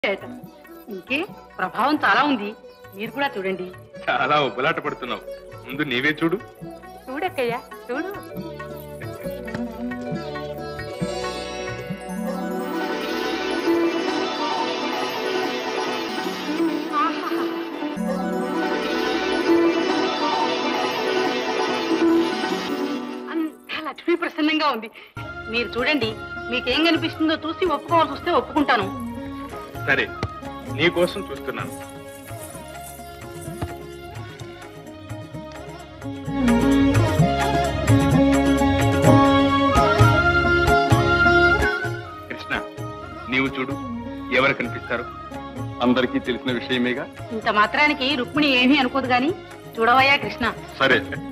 చేత. ఇంకే ప్రభావం చాలా ఉంది మీరు కూడా చూడండి చాలా ఉబ్బలాట పడుతున్నావు ముందు నీవే చూడు చూడక్కయ్యా చూడు ఆహాహా. అంతా లక్ష్మీ ప్రసన్నంగా ఉంది మీరు చూడండి మీకేం కనిపిస్తుందో చూసి ఒప్పుకోవాల్సి వస్తే ఒప్పుకుంటాను సరే నీ కోసం చూస్తున్నాను కృష్ణ నీవు చూడు ఎవరు కనిపిస్తారు అందరికీ తెలిసిన విషయమేగా ఇంత మాత్రానికి రుక్మిణి ఏమీ అనుకోదు గాని చూడవయ్యా కృష్ణ సరే